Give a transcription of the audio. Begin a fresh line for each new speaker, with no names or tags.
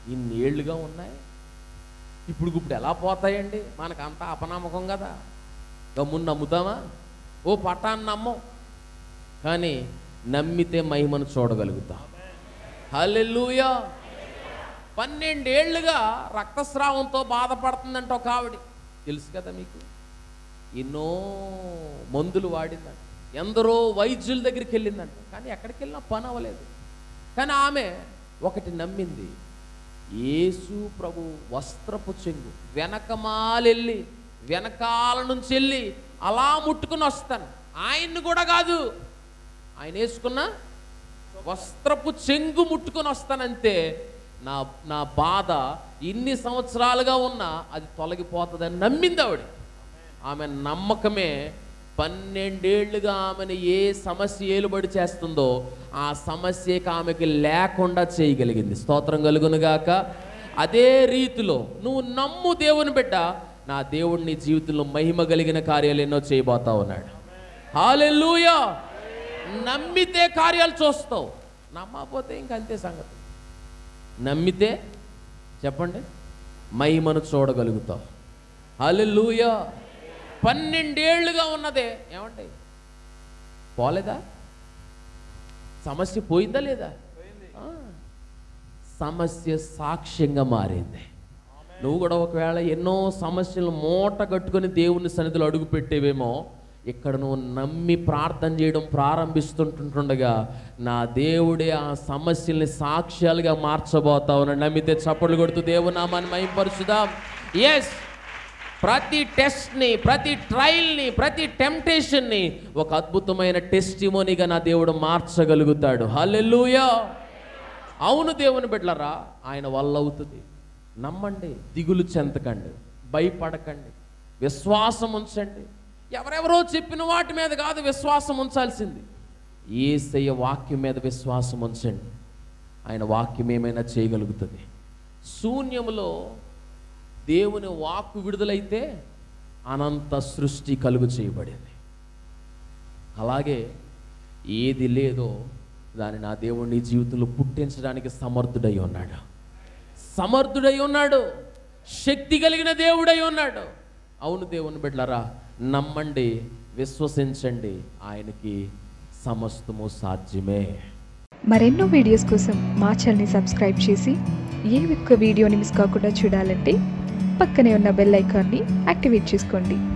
ఇన్ని ఏళ్ళుగా ఉన్నాయి ఇప్పుడు ఇప్పుడు ఎలా పోతాయండి మనకంతా అపనమ్మకం కదా గమ్ముని నమ్ముతామా ఓ పట్టాన్ని నమ్మం కానీ నమ్మితే మహిమను చూడగలుగుతాం హల్లెలూయా పన్నెండేళ్లుగా రక్తస్రావంతో బాధపడుతుందంట ఒక ఆవిడ తెలుసు కదా మీకు ఎన్నో మందులు వాడిందంట ఎందరో వైద్యుల దగ్గరికి వెళ్ళిందంట కానీ ఎక్కడికి వెళ్ళినా పని అవ్వలేదు కానీ ఆమె ఒకటి నమ్మింది యేసు ప్రభు వస్త్రపు చెంగు వెనకమాలెళ్ళి వెనకాల నుంచి వెళ్ళి అలా ముట్టుకుని వస్తాను ఆయన్ని కూడా కాదు ఆయన వేసుకున్న వస్త్రపు చెంగు ముట్టుకొని వస్తానంతే నా నా బాధ ఇన్ని సంవత్సరాలుగా ఉన్నా అది తొలగిపోతుందని నమ్మింది ఆవిడ ఆమె నమ్మకమే పన్నెండేళ్లుగా ఆమెను ఏ సమస్య ఏలుబడి చేస్తుందో ఆ సమస్యకి ఆమెకి లేకుండా చేయగలిగింది స్తోత్రం కలుగునుగాక అదే రీతిలో నువ్వు నమ్ము దేవుని బిడ్డ నా దేవుడు నీ జీవితంలో మహిమ కలిగిన కార్యాలు ఎన్నో చేయబోతా ఉన్నాడు హాలెలూయా నమ్మితే కార్యాలు చూస్తావు నమ్మకపోతే ఇంకంతే సంగతి నమ్మితే చెప్పండి మహిమను చూడగలుగుతావు హల్లెలూయా పన్నెండేళ్లుగా ఉన్నదే ఏమండి పోలేదా సమస్య పోయిందా లేదా ఆ. సమస్య సాక్ష్యంగా మారింది నువ్వు కూడా ఒకవేళ ఎన్నో సమస్యలు మూట కట్టుకొని దేవుని సన్నిధిలో అడుగు పెట్టేవేమో ఇక్కడ నువ్వు నమ్మి ప్రార్థన చేయడం ప్రారంభిస్తుంటుండగా నా దేవుడే ఆ సమస్యల్ని సాక్ష్యాలుగా మార్చబోతావు నమ్మితే చప్పట్లు కొడుతూ దేవుని నామాన్ని మహింపరుచుదాం ఎస్ ప్రతి టెస్ట్ని ప్రతి ట్రయల్ని ప్రతి టెంప్టేషన్ని ఒక అద్భుతమైన టెస్టిమోనిగా నా దేవుడు మార్చగలుగుతాడు హల్లెలూయా అవును దేవుని బిడ్డలరా ఆయన వల్ల అవుతుంది నమ్మండి దిగులు చెంతకండి భయపడకండి విశ్వాసం ఉంచండి ఎవరెవరో చెప్పిన వాటి మీద కాదు విశ్వాసం ఉంచాల్సింది ఏసయ్య వాక్యం మీద విశ్వాసం ఉంచండి ఆయన వాక్యం ఏమైనా చేయగలుగుతుంది శూన్యములో దేవుని వాక్కు విడుదలైతే అనంత సృష్టి కలుగు చేయబడింది అలాగే ఏది లేదో దాన్ని నా దేవుడు నీ జీవితంలో పుట్టించడానికి సమర్థుడై ఉన్నాడు సమర్థుడై ఉన్నాడు శక్తి కలిగిన దేవుడై ఉన్నాడు అవును దేవుని బిడ్డలారా నమ్మండి విశ్వసించండి ఆయనకి సమస్తము సాధ్యమే
మరెన్నో వీడియోస్ కోసం మా ఛానల్ని సబ్స్క్రైబ్ చేసి ఏ ఒక్క వీడియోని మిస్ కాకుండా చూడాలంటే పక్కనే ఉన్న బెల్ ఐకాన్ని యాక్టివేట్ చేసుకోండి